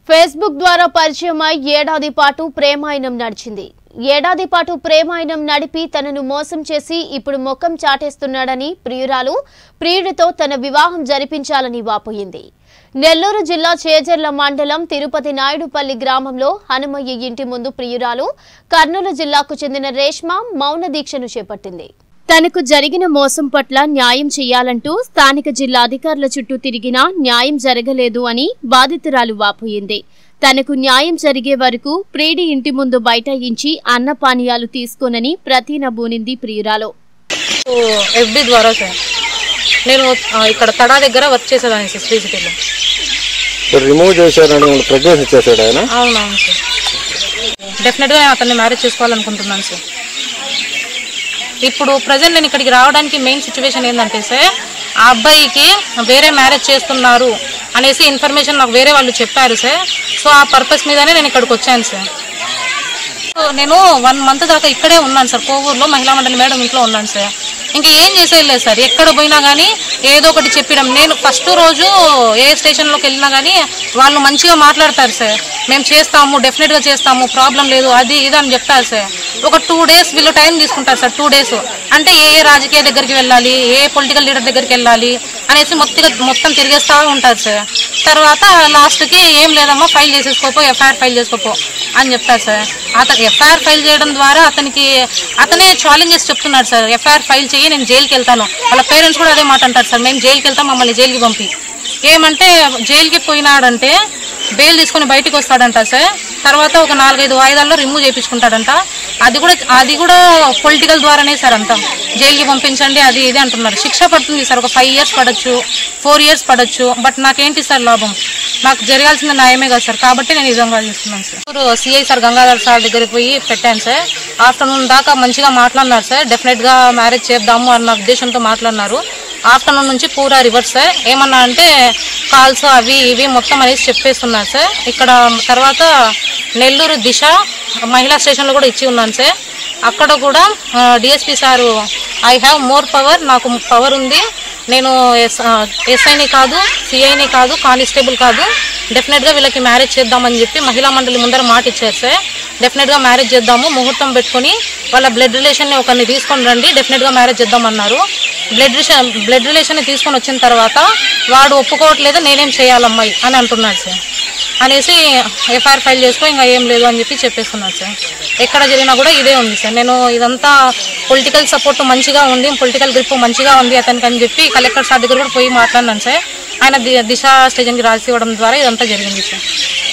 Facebook ద్వారా పరిచయమై ఏడాది పాటు ప్రేమాయణం నడిచింది ఏడాది పాటు ప్రేమాయణం నడిపి తనను మోసం చేసి ఇప్పుడు ముఖం చాటేస్తున్నాడని ప్రియురాలు ప్రియుడితో తన వివాహం జరిపించాలని వాపోయింది నెల్లూరు జిల్లా చేజర్ల మండలం తిరుపతి నాయుడుపల్లి గ్రామంలో హనుమయ్య ఇంటి ముందు ప్రియురాలు కర్నూలు జిల్లాకు చెందిన రేష్మ మౌన దీక్షను చేపట్టింది తనకు జరిగిన మోసం పట్ల న్యాయం చేయాలంటూ స్థానిక జిల్లా అధికారుల చుట్టూ తిరిగినా న్యాయం జరగలేదు అని బాధితురాలు వాపోయింది తనకు న్యాయం జరిగే వరకు ప్రీడి ఇంటి ముందు బైఠాయించి అన్న పానీయాలు తీసుకోనని ప్రతినబూనింది ప్రియురాలు ఎఫ్బి ద్వారా సార్ నేను ఆ, ఇక్కడ తడా దగ్గర వర్క్ చేసేదాన్ని సార్ శ్రీ సిటీలో మీరు రిమూవ్ చేశారని మిమ్మల్ని ప్రెగ్నెన్సీ చేశాడు ఆయన అవునవును సార్ డెఫినెట్గా నేను అతన్ని మ్యారేజ్ చేసుకోవాలనుకుంటున్నాను సార్ ఇప్పుడు ప్రజెంట్ నేను ఇక్కడికి రావడానికి మెయిన్ సిచ్యువేషన్ ఏంటంటే సార్ ఆ అబ్బాయికి వేరే మ్యారేజ్ చేస్తున్నారు అనేసి ఇన్ఫర్మేషన్ నాకు వేరే వాళ్ళు చెప్పారు సార్ సో ఆ పర్పస్ మీదనే నేను ఇక్కడికి వచ్చాను సార్ సో నేను వన్ మంత్ దాకా ఇక్కడే ఉన్నాను సార్ కోవూరులో మహిళా మండలి మేడం ఇంట్లో ఉన్నాను సార్ ఇంకా ఏం చేసేది లేదు సార్ ఎక్కడ పోయినా కానీ ఏదో ఒకటి చెప్పడం నేను ఫస్ట్ రోజు ఏ స్టేషన్లోకి వెళ్ళినా కానీ వాళ్ళు మంచిగా మాట్లాడతారు సార్ మేము చేస్తాము డెఫినెట్గా చేస్తాము ప్రాబ్లం లేదు అది ఇది అని చెప్తారు సార్ ఒక టూ డేస్ వీళ్ళు టైం తీసుకుంటారు సార్ టూ డేస్ అంటే ఏ ఏ రాజకీయ దగ్గరికి వెళ్ళాలి ఏ పొలిటికల్ లీడర్ దగ్గరికి వెళ్ళాలి అనేసి మొత్తం మొత్తం తిరిగేస్తూ ఉంటారు సార్ తర్వాత లాస్ట్కి ఏం లేదమ్మా ఫైల్ చేసేసుకోపో ఎఫ్ఐఆర్ ఫైల్ చేసుకోపో అని చెప్తారు సార్ అతను ఎఫ్ఐఆర్ ఫైల్ చేయడం ద్వారా అతనికి అతనే ఛాలెంజెస్ చెప్తున్నాడు సార్ ఎఫ్ఐఆర్ ఫైల్ చేయి నేను జైలుకి వెళ్తాను వాళ్ళ పేరెంట్స్ కూడా అదే మాట అంటారు సార్ మేము జైలుకి వెళ్తాం మమ్మల్ని జైలుకి పంపి ఏమంటే జైలుకి పోయినాడంటే బెయిల్ తీసుకొని బయటికి వస్తాడంట సార్ తర్వాత ఒక నాలుగైదు వాయిదాల్లో రిమూవ్ చేయించుకుంటాడంట అది కూడా అది కూడా పొలిటికల్ ద్వారానే సార్ అంతా జైలుకి పంపించండి అది ఇది అంటున్నారు శిక్ష పడుతుంది సార్ ఒక ఫైవ్ ఇయర్స్ పడొచ్చు ఫోర్ ఇయర్స్ పడొచ్చు బట్ నాకేంటి సార్ లాభం నాకు జరగాల్సిన న్యాయమే కదా సార్ కాబట్టి నేను ఈ విధంగా చేస్తున్నాను సార్ ఇప్పుడు సిఐ సార్ గంగాధర్ సార్ దగ్గరికి పోయి పెట్టాను సార్ ఆఫ్టర్నూన్ దాకా మంచిగా మాట్లాడినారు సార్ డెఫినెట్గా మ్యారేజ్ చేద్దాము అన్న ఉద్దేశంతో మాట్లాడినారు ఆఫ్టర్నూన్ నుంచి పూరా రివర్స్ సార్ ఏమన్నా అంటే కాల్స్ అవి ఇవి మొత్తం అనేసి చెప్పేస్తున్నారు సార్ ఇక్కడ తర్వాత నెల్లూరు దిశ మహిళా స్టేషన్లో కూడా ఇచ్చి ఉన్నాను సార్ అక్కడ కూడా DSP sir I have more power నాకు పవర్ ఉంది నేను ఎస్ ఎస్ఐని కాదు సిఐని కాదు కానిస్టేబుల్ కాదు డెఫినెట్గా వీళ్ళకి మ్యారేజ్ చేద్దామని చెప్పి మహిళా మండలి ముందర మాట ఇచ్చారు సార్ డెఫినెట్గా మ్యారేజ్ చేద్దాము ముహూర్తం పెట్టుకొని వాళ్ళ బ్లడ్ రిలేషన్ని ఒకరిని తీసుకొని రండి డెఫినెట్గా మ్యారేజ్ చేద్దామన్నారు బ్లడ్ రిలేషన్ బ్లడ్ రిలేషన్ని తీసుకొని వచ్చిన తర్వాత వాడు ఒప్పుకోవట్లేదు నేనేం చేయాలమ్మాయి అని అంటున్నాడు సార్ అనేసి ఎఫ్ఐఆర్ ఫైల్ చేసుకో ఇంకా ఏం లేదు అని చెప్పి చెప్పేస్తున్నారు సార్ ఎక్కడ జరిగినా కూడా ఇదే ఉంది సార్ నేను ఇదంతా పొలిటికల్ సపోర్ట్ మంచిగా ఉంది పొలిటికల్ గ్రిప్ మంచిగా ఉంది అతనికి అని చెప్పి కలెక్టర్ సార్ దగ్గర కూడా పోయి మాట్లాడినాను సార్ ఆయన ది- దిశ స్టేషన్కి రాసి ఇవ్వడం ద్వారా ఇదంతా జరిగింది సార్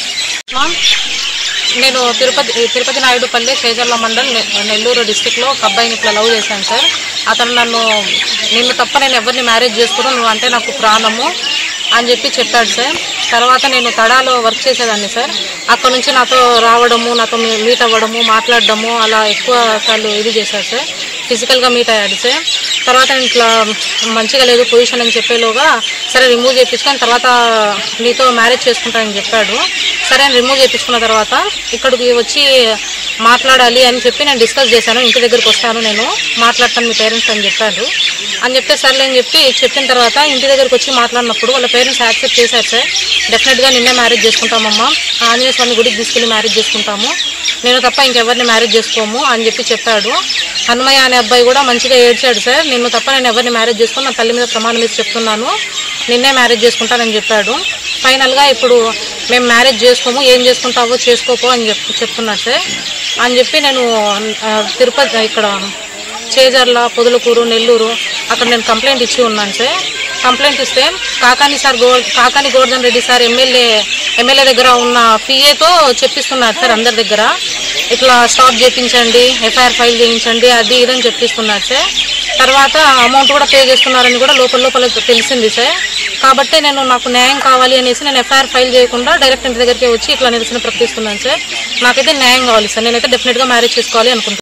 నేను తిరుపతి తిరుపతి నాయుడుపల్లి చేజర్ల మండల్ నె- నెల్లూరు డిస్టిక్లో ఒక అబ్బాయిని ఇట్లా లవ్ చేశాను సార్ అతను నన్ను నిన్ను తప్ప నేను ఎవరిని మ్యారేజ్ చేసుకోను నువ్వు అంటే నాకు ప్రాణము అని చెప్పి చెప్పాడు సార్ తర్వాత నేను తడాలో వర్క్ చేసేదాన్ని సార్ అక్కడ నుంచి నాతో రావడము నాతో మీ- మీట్ అవ్వడము మాట్లాడడము అలా ఎక్కువ సార్లు ఇది చేశారు సార్ ఫిజికల్గా మీట్ అయ్యాడు సార్ తర్వాత నేను ఇట్లా మంచిగా లేదు పొజిషన్ అని చెప్పేలోగా సరే రిమూవ్ చేయించుకొని తర్వాత నీతో మ్యారేజ్ చేసుకుంటానని చెప్పాడు సరే అని రిమూవ్ చేయించుకున్న తర్వాత ఇక్కడికి వచ్చి మాట్లాడాలి అని చెప్పి నేను డిస్కస్ చేశాను ఇంటి దగ్గరికి వస్తాను నేను మాట్లాడతాను మీ పేరెంట్స్ అని చెప్పాడు అని చెప్తే సర్లే అని చెప్పి చెప్పిన తర్వాత ఇంటి దగ్గరికి వచ్చి మాట్లాడినప్పుడు వాళ్ళ పేరెంట్స్ యాక్సెప్ట్ చేశారు సార్ డెఫినెట్గా నిన్నే మ్యారేజ్ చేసుకుంటామమ్మా ఆంజనేయ స్వామి గుడికి తీసుకెళ్ళి మ్యారేజ్ చేసుకుంటాము నేను తప్ప ఇంకెవరిని మ్యారేజ్ చేసుకోము అని చెప్పి చెప్పాడు హనుమయ్య అనే అబ్బాయి కూడా మంచిగా ఏడ్చాడు సార్ నిన్ను తప్ప నేను ఎవరిని మ్యారేజ్ చేసుకుని నా తల్లి మీద ప్రమాణం మీద చెప్తున్నాను నిన్నే మ్యారేజ్ చేసుకుంటానని చెప్పాడు ఫైనల్గా ఇప్పుడు మేము మ్యారేజ్ చేసుకోము ఏం చేసుకుంటావో చేసుకోపో అని చెప్ చెప్తున్నాడు సార్ అని చెప్పి నేను ఆ, తిరుపతి ఇక్కడ చేజర్ల పొదులకూరు నెల్లూరు అక్కడ నేను కంప్లైంట్ ఇచ్చి ఉన్నాను సార్ కంప్లైంట్ ఇస్తే కాకాని సార్ గో Kakani Govardhan Reddy sir MLA MLA దగ్గర ఉన్న పిఏతో చెప్పిస్తున్నారు సార్ అందరి దగ్గర ఇట్లా స్టాప్ చేయించండి ఎఫ్ఐఆర్ ఫైల్ చేయించండి అది ఇదని చెప్పిస్తున్నారు సార్ తర్వాత అమౌంట్ కూడా పే చేస్తున్నారని కూడా లోపల లోపల తెలిసింది సార్ కాబట్టి నేను నాకు న్యాయం కావాలి అనేసి నేను ఎఫ్ఐఆర్ ఫైల్ చేయకుండా డైరెక్ట్ ఇంటి దగ్గరికి వచ్చి ఇట్లా నిరసన ప్రకటిస్తున్నాను సార్ నాకైతే న్యాయం కావాలి సార్ నేనైతే డెఫినెట్గా మ్యారేజ్ చేసుకోవాలి అనుకుంటున్నాను